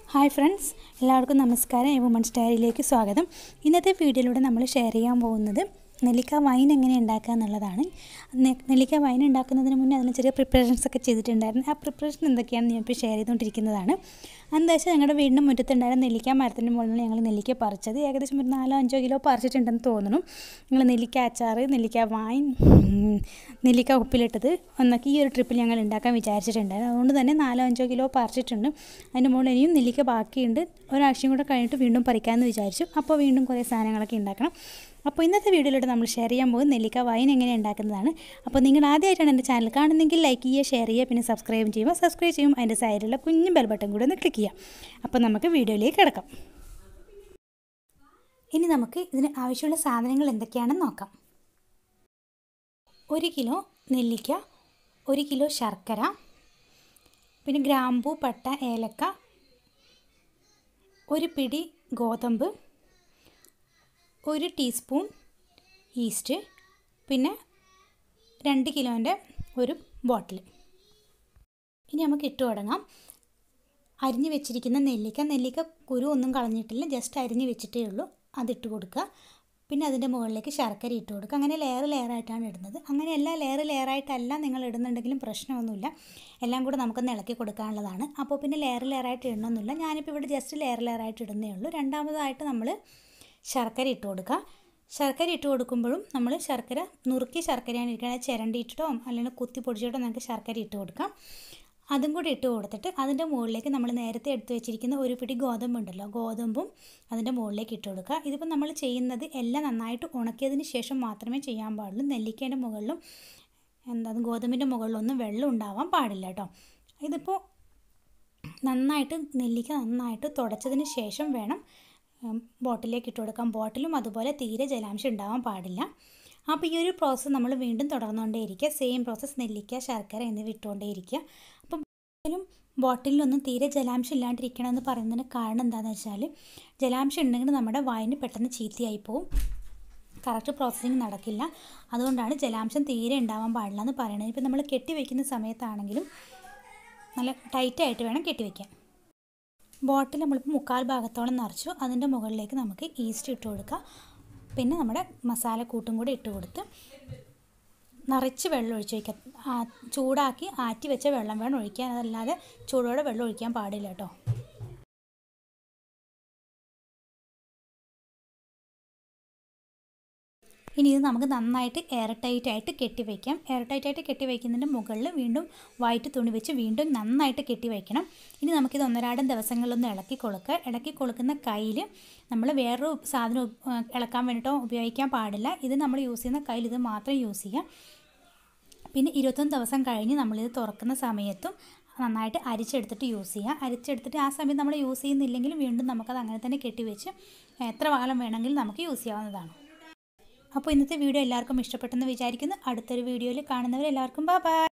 hi friends എല്ലാവർക്കും നമസ്കാരം A women's ഡയറിയിലേക്ക് സ്വാഗതം ഇന്നത്തെ വീഡിയോയിലൂടെ നമ്മൾ ഷെയർ ചെയ്യാൻ പോകുന്നത് നെല്ലിക്ക വൈൻ എങ്ങനെ ഉണ്ടാക്കുക എന്നുള്ളതാണ് നെ- നെല്ലിക്ക വൈൻ ഉണ്ടാക്കുന്നതിന് മുന്നേ അതിന് ചെറിയ പ്രിപ്പറേഷൻസ് ഒക്കെ ചെയ്തിട്ടുണ്ടായിരുന്നു ആ പ്രിപ്പറേഷൻ എന്തൊക്കെയാണെന്ന് ഞാൻ ഇപ്പോൾ ഷെയർ ചെയ്തുകൊണ്ടിരിക്കുന്നതാണ് എന്താ വെച്ചാൽ ഞങ്ങളുടെ വീടിൻ്റെ മുറ്റത്തുണ്ടായിരുന്ന നെല്ലിക്ക മരത്തിൻ്റെ മുകളിൽ നിന്ന് ഞങ്ങൾ നെല്ലിക്ക പറിച്ചത് ഏകദേശം ഒരു നാലോ അഞ്ചോ കിലോ പറിച്ചിട്ടുണ്ടെന്ന് തോന്നുന്നു ഞങ്ങൾ നെല്ലിക്ക അച്ചാർ നെല്ലിക്ക വൈൻ ഉം, നെല്ലിക്ക ഉപ്പിലിട്ടത് എന്നൊക്കെ ഈ ഒരു ട്രിപ്പിൽ ഞങ്ങൾ ഉണ്ടാക്കാൻ വിചാരിച്ചിട്ടുണ്ടായിരുന്നു അതുകൊണ്ട് തന്നെ നാലോ അഞ്ചോ കിലോ പറിച്ചിട്ടുണ്ട് അതിൻ്റെ മുകളിൽ ഇനിയും നെല്ലിക്ക ബാക്കിയുണ്ട് ഒരാഴ്ചയും കൂടെ കഴിഞ്ഞിട്ട് വീണ്ടും പറിക്കാമെന്ന് വിചാരിച്ചു അപ്പോൾ വീണ്ടും കുറേ സാധനങ്ങളൊക്കെ ഉണ്ടാക്കണം അപ്പോൾ ഇന്നത്തെ വീഡിയോയിലൂടെ നമ്മൾ ഷെയർ ചെയ്യാൻ പോകുന്നത് നെല്ലിക്ക വൈൻ എങ്ങനെ ഉണ്ടാക്കുന്നതാണ് അപ്പോൾ നിങ്ങൾ ആദ്യമായിട്ടാണ് എൻ്റെ ചാനൽ കാണുന്നെങ്കിൽ ലൈക്ക് ചെയ്യുക ഷെയർ ചെയ്യുക പിന്നെ സബ്സ്ക്രൈബ് ചെയ്യുക സബ്സ്ക്രൈബ് ചെയ്യും അതിൻ്റെ സൈഡിലുള്ള കുഞ്ഞു ബെൽ ബട്ടൺ കൂടി ഒന്ന് ക്ലിക്ക് ചെയ്യുക അപ്പോൾ നമുക്ക് വീഡിയോയിലേക്ക് കിടക്കാം ഇനി നമുക്ക് ഇതിന് ആവശ്യമുള്ള സാധനങ്ങൾ എന്തൊക്കെയാണെന്ന് നോക്കാം ഒരു കിലോ നെല്ലിക്ക ഒരു കിലോ ശർക്കര പിന്നെ ഗ്രാമ്പൂ പട്ട ഏലക്ക ഒരു പിടി ഗോതമ്പ് ഒരു ടീസ്പൂൺ ഈസ്റ്റ് പിന്നെ രണ്ട് കിലോൻ്റെ ഒരു ബോട്ടിൽ ഇനി നമുക്ക് ഇട്ട് തുടങ്ങാം അരിഞ്ഞ് വെച്ചിരിക്കുന്ന നെല്ലിക്ക നെല്ലിക്ക കുരു ഒന്നും കളഞ്ഞിട്ടില്ല ജസ്റ്റ് അരിഞ്ഞ് വെച്ചിട്ടേ ഉള്ളൂ അതിട്ട് കൊടുക്കുക പിന്നെ അതിൻ്റെ മുകളിലേക്ക് ശർക്കര ഇട്ട് കൊടുക്കുക അങ്ങനെ ലെയർ ലെയറായിട്ടാണ് ഇടുന്നത് അങ്ങനെ എല്ലാ ലെയർ ലെയറായിട്ടല്ല നിങ്ങൾ ഇടുന്നുണ്ടെങ്കിലും പ്രശ്നമൊന്നുമില്ല എല്ലാം കൂടെ നമുക്കൊന്ന് ഇളക്കി കൊടുക്കാനുള്ളതാണ് അപ്പോൾ പിന്നെ ലെയർ ലെയറായിട്ട് ഇടണമെന്നില്ല ഞാനിപ്പോൾ ഇവിടെ ജസ്റ്റ് ലെയർ ലെയറായിട്ട് ഇടുന്നേ ഉള്ളൂ രണ്ടാമതായിട്ട് നമ്മൾ ശർക്കര ഇട്ട് കൊടുക്കുക ശർക്കര ഇട്ട് കൊടുക്കുമ്പോഴും നമ്മൾ ശർക്കര നുറുക്കി ശർക്കരയാണ് ഇരിക്കുന്നത് ചിരണ്ടിയിട്ടോ അല്ലെങ്കിൽ കുത്തി പൊടിച്ചിട്ടോ നമുക്ക് ശർക്കര ഇട്ട് കൊടുക്കാം അതും കൂടി ഇട്ട് കൊടുത്തിട്ട് അതിൻ്റെ മുകളിലേക്ക് നമ്മൾ നേരത്തെ എടുത്തു വെച്ചിരിക്കുന്ന ഒരു പിടി ഗോതമ്പുണ്ടല്ലോ ഗോതമ്പും അതിൻ്റെ മുകളിലേക്ക് ഇട്ട് കൊടുക്കുക ഇതിപ്പോൾ നമ്മൾ ചെയ്യുന്നത് എല്ലാം നന്നായിട്ട് ഉണക്കിയതിന് ശേഷം മാത്രമേ ചെയ്യാൻ പാടുള്ളൂ നെല്ലിക്കേൻ്റെ മുകളിലും എന്താ ഗോതമ്പിൻ്റെ മുകളിലൊന്നും വെള്ളം ഉണ്ടാവാൻ പാടില്ല കേട്ടോ ഇതിപ്പോൾ നന്നായിട്ട് നെല്ലിക്ക നന്നായിട്ട് തുടച്ചതിന് ശേഷം വേണം ഉം, ബോട്ടിലേക്ക് ഇട്ട് കൊടുക്കാം ബോട്ടിലും അതുപോലെ തീരെ ജലാംശം ഉണ്ടാവാൻ പാടില്ല അപ്പോൾ ഈ ഒരു പ്രോസസ്സ് നമ്മൾ വീണ്ടും തുടർന്നുകൊണ്ടേയിരിക്കുക സെയിം പ്രോസസ്സ് നെല്ലിക്ക ശർക്കര എന്നിവ ഇട്ടുകൊണ്ടേയിരിക്കുക അപ്പം ബോട്ടിലും ബോട്ടിലൊന്നും തീരെ ജലാംശം ഇല്ലാണ്ടിരിക്കണമെന്ന് പറയുന്നതിന് കാരണം എന്താണെന്ന് വെച്ചാൽ ജലാംശം ഉണ്ടെങ്കിൽ നമ്മുടെ വൈന് പെട്ടെന്ന് ചീത്തയായി പോവും കറക്റ്റ് പ്രോസസ്സിങ് നടക്കില്ല അതുകൊണ്ടാണ് ജലാംശം തീരെ ഉണ്ടാവാൻ പാടില്ല എന്ന് പറയുന്നത് ഇപ്പം നമ്മൾ കെട്ടി വയ്ക്കുന്ന സമയത്താണെങ്കിലും നല്ല ടൈറ്റായിട്ട് വേണം കെട്ടി വയ്ക്കാൻ ബോട്ടിൽ നമ്മളിപ്പോൾ മുക്കാൽ ഭാഗത്തോളം നിറച്ചു അതിൻ്റെ മുകളിലേക്ക് നമുക്ക് ഈസ്റ്റ് ഇട്ട് കൊടുക്കുക പിന്നെ നമ്മുടെ മസാലക്കൂട്ടും കൂടി ഇട്ട് കൊടുത്ത് നിറച്ച് വെള്ളം ഒഴിച്ച് വയ്ക്കുക ആ, ചൂടാക്കി ആറ്റി വെച്ച വെള്ളം വേണം ഒഴിക്കാൻ അതല്ലാതെ ചൂടോടെ വെള്ളം ഒഴിക്കാൻ പാടില്ല കേട്ടോ ഇനി ഇത് നമുക്ക് നന്നായിട്ട് എയർ ടൈറ്റ് ആയിട്ട് കെട്ടി വയ്ക്കാം എയർ ടൈറ്റ് ആയിട്ട് കെട്ടി വയ്ക്കുന്നതിൻ്റെ മുകളിൽ വീണ്ടും വൈറ്റ് തുണി വെച്ച് വീണ്ടും നന്നായിട്ട് കെട്ടി വയ്ക്കണം ഇനി നമുക്കിത് ഒന്നരാടം ദിവസങ്ങളിലൊന്ന് ഇളക്കി കൊടുക്കുക ഇളക്കി കൊടുക്കുന്ന കയ്യിൽ നമ്മൾ വേറൊരു സാധനം ഉപ- ആ, ഇളക്കാൻ വേണ്ടിയിട്ടോ ഉപയോഗിക്കാൻ പാടില്ല ഇത് നമ്മൾ യൂസ് ചെയ്യുന്ന കയ്യിൽ ഇത് മാത്രം യൂസ് ചെയ്യാം പിന്നെ ഇരുപത്തൊന്ന് ദിവസം കഴിഞ്ഞ് നമ്മളിത് തുറക്കുന്ന സമയത്തും നന്നായിട്ട് അരിച്ചെടുത്തിട്ട് യൂസ് ചെയ്യുക അരിച്ചെടുത്തിട്ട് ആ സമയത്ത് നമ്മൾ യൂസ് ചെയ്യുന്നില്ലെങ്കിൽ വീണ്ടും നമുക്കത് അങ്ങനെ തന്നെ കെട്ടിവെച്ച് എത്ര കാലം വേണമെങ്കിലും നമുക്ക് യൂസ് ചെയ്യാവുന്നതാണ് അപ്പോൾ ഇന്നത്തെ വീഡിയോ എല്ലാവർക്കും ഇഷ്ടപ്പെട്ടെന്ന് വിചാരിക്കുന്നു അടുത്തൊരു വീഡിയോയിൽ കാണുന്നവരെല്ലാവർക്കും ബൈ ബൈ